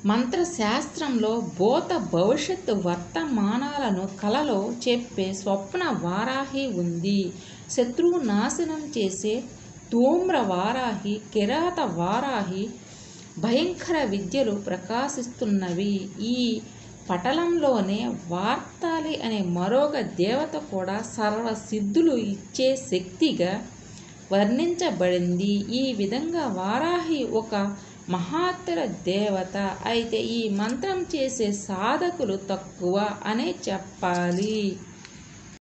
మంత్రశాస్త్రంలో భూత భవిష్యత్తు వర్తమానాలను కలలో చెప్పే స్వప్న వారాహి ఉంది శత్రువు నాశనం చేసే ధూమ్ర వారాహి కిరాత వారాహి భయంకర విద్యలు ప్రకాశిస్తున్నవి ఈ పటలంలోనే వార్తాలి అనే మరొక దేవత కూడా సర్వసిద్ధులు ఇచ్చే శక్తిగా వర్ణించబడింది ఈ విధంగా వారాహి ఒక మహాత్తర దేవత అయితే ఈ మంత్రం చేసే సాధకులు తక్కువ అనే చెప్పాలి